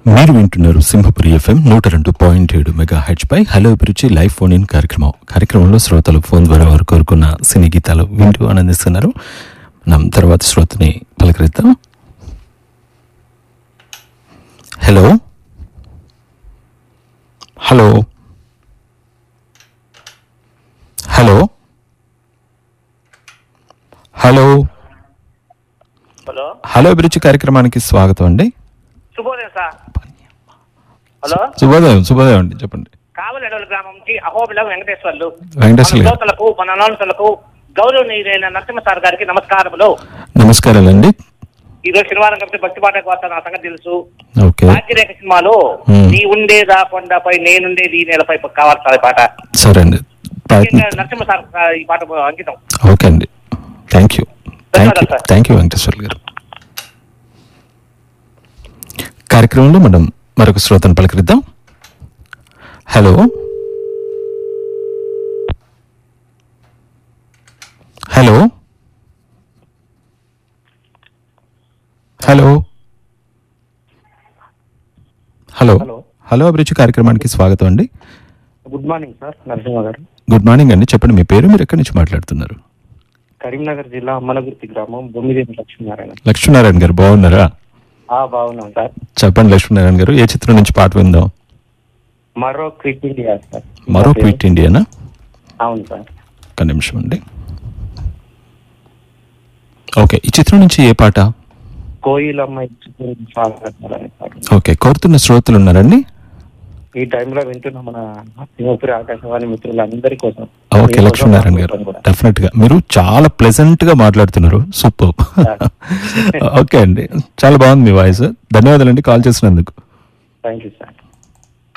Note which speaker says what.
Speaker 1: మీరు వింటున్నారు సింహపురి ఎఫ్ఎం నూట రెండు పాయింట్ ఏడు మెగా హెచ్ పై hello Abhiruchi live phone in కార్యక్రమం కార్యక్రమంలో శ్రోతలు ఫోన్ ద్వారా వారు కోరుకున్న సినీ గీతాలు వింటూ ఆనందిస్తున్నారు మనం తర్వాత శ్రోతని పలకరిద్దాం hello hello hello hello
Speaker 2: hello
Speaker 1: hello Abhiruchi కార్యక్రమానికి స్వాగతం అండి
Speaker 2: శుభోదయం సార్ హలో
Speaker 1: శుభోదయం శుభోదయం అండి చెప్పండి
Speaker 2: కావలెడల గ్రామం నుంచి అహోబిలం వెంకటేశ్వర్లు
Speaker 1: వెంకటేశ్వర్లు
Speaker 2: మన
Speaker 1: గారు.
Speaker 2: శ్రోతలకు మన అనౌన్సర్లకు గౌరవనీయులైన నరసింహ సార్ గారికి నమస్కారములు
Speaker 1: నమస్కారాలండి
Speaker 2: ఈ రోజు శనివారం కాబట్టి భక్తి పాట వస్తా నా సంగతి తెలుసు
Speaker 1: ఓకే
Speaker 2: భాగ్యరేఖ సినిమాలో
Speaker 1: Hmm.
Speaker 2: నీ ఉండేదా కొండపై నేనుండేది ఈ నేలపై కావాలి సార్ ఈ పాట
Speaker 1: సరే అండి ప్రయత్నం
Speaker 2: ముఖ్యంగా నరసింహ సార్ ఆ, ఈ పాట అంకితం
Speaker 1: ఓకే అండి థ్యాంక్ యూ థ్యాంక్ యూ
Speaker 2: ధన్యవాదాలు, సార్.
Speaker 1: థ్యాంక్ యూ వెంకటేశ్వర్ గారు కార్యక్రమంలో మనం మరొక శ్రోతను పలకరిద్దాం hello hello hello hello
Speaker 3: hello.
Speaker 1: Hello Abhiruchi కార్యక్రమానికి స్వాగతం అండి
Speaker 3: గుడ్ మార్నింగ్ సార్ నరసింహ గారు
Speaker 1: గుడ్ మార్నింగ్ అండి చెప్పండి మీ పేరు మీరు ఎక్కడి నుంచి మాట్లాడుతున్నారు
Speaker 3: కరీంనగర్ జిల్లా అమ్మలగుర్తి గ్రామం బొమ్మిదేవి లక్ష్మీనారాయణ
Speaker 1: లక్ష్మీనారాయణ గారు బాగున్నారా
Speaker 3: ఆ బాగున్నాం సార్
Speaker 1: చెప్పండి లక్ష్మీనారాయణ గారు ఏ చిత్రం నుంచి పాట విందాం
Speaker 3: మరో క్విట్ ఇండియా సార్
Speaker 1: మరో క్విట్ ఇండియానా
Speaker 3: అవును సార్
Speaker 1: ఒక నిమిషం అండి ఓకే ఈ చిత్రం నుంచి ఏ పాట
Speaker 3: కోయిలమ్మ ఇచ్చుకుని స్వాగతాలని సార్
Speaker 1: ఓకే కోరుతున్న శ్రోతలు ఉన్నారండి
Speaker 3: ఈ టైంలో వింటున్న మన సింహపురి ఆకాశవాణి మిత్రులందరి కోసం
Speaker 1: ఓకే
Speaker 3: మీకోసం,
Speaker 1: లక్ష్మీనారాయణ
Speaker 3: నా
Speaker 1: గారు
Speaker 3: కోసం కూడా.
Speaker 1: డెఫినెట్ గా మీరు చాలా ప్లెజెంట్ గా మాట్లాడుతున్నారు సూపర్ ఓకే అండి చాలా బాగుంది మీ వాయిస్ ధన్యవాదాలండి కాల్ చేసినందుకు
Speaker 3: థ్యాంక్ యూ సార్